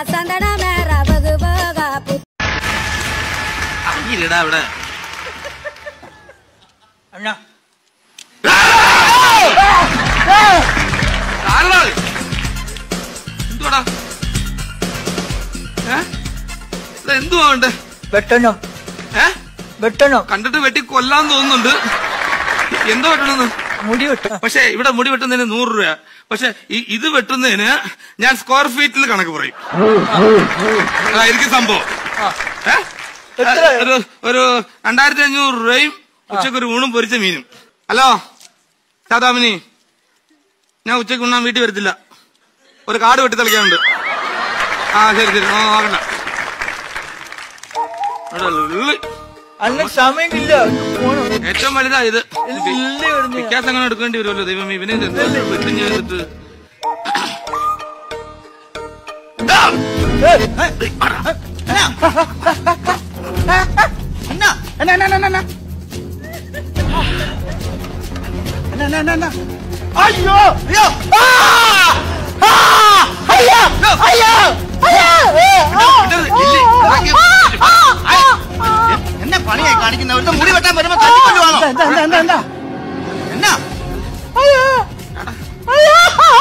சந்தன மேற வகு வகா ഇല്ലടാ ഇവിടെ അണ്ണാ ആരെടാ അത്? എന്തുവാടാ ഏ ഇത് എന്തുവാ ഉണ്ട് വെട്ടണം ഏ വെട്ടണം കണ്ടിട്ട് വെട്ടി കൊല്ലാൻ തോന്നുന്നുണ്ട് എന്തോ വെട്ടണമെന്ന് മുടി വെട്ടണം പക്ഷെ ഇവിടെ മുടി വെട്ടുന്നതിന് നൂറ് രൂപ പക്ഷെ ഈ- ഇത് വെട്ടുന്നതിന് ഞാൻ സ്ക്വയർ ഫീറ്റിൽ കണക്ക് പറയും അതായിരിക്കും സംഭവം ഏ? എത്ര? ഒരു ഒരു രണ്ടായിരത്തി അഞ്ഞൂറ് രൂപയും ഉച്ചക്ക് ഒരു ഊണും പൊരിച്ച മീനും ഹലോ സാദാമിനി ഞാൻ ഉച്ചക്ക് ഉണ്ണാൻ വീട്ടിൽ വരത്തില്ല ഒരു കാട് വെട്ടി തളിക്കാനുണ്ട് ആ ശരി ശരി ആ, നോക്കണ്ട അവിടെ ഉള്ളി. അന്ന് സമയമില്ല പോണം ഏറ്റവും വലുതാ ഇത് ഇല്ല വരുന്ന വിക്കാസ് അങ്ങനെ എടുക്കേണ്ടി വരുമല്ലോ ദൈവം ഇവനെ ഇത് എന്തോ വെട്ടിഞ്ഞ് ചെയ്തിട്ട് അയ്യോ അയ്യോ ആ! ആ! അയ്യോ അയ്യോ എന്നെ പണിയായി കാണിക്കുന്ന ഒരു മുടി വെട്ടാൻ വരുമ്പോ തട്ടിക്കൊല്ലുവാണോ എന്താ എന്താ എന്താ എന്താ എന്നാ അയ്യോ അയ്യോ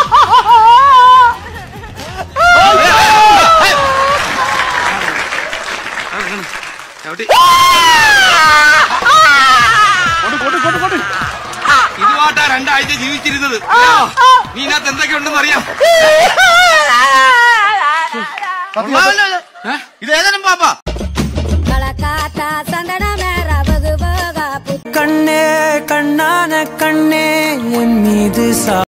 ചവിട്ടി ഇതുമായിട്ടാ രണ്ടാഴ്ച ജീവിച്ചിരുന്നത് അയ്യോ, നീ ഇതിനകത്ത് എന്തൊക്കെ ഉണ്ടെന്ന് അറിയാം കൊള്ളാമല്ലോ ഇത്. ഏ? ഇത് ഏതാനും പാപ്പാ கலக்காத்தா சந்தன மேற வகு வகா கண்ணே கண்ணான கண்ணே என் மீது சா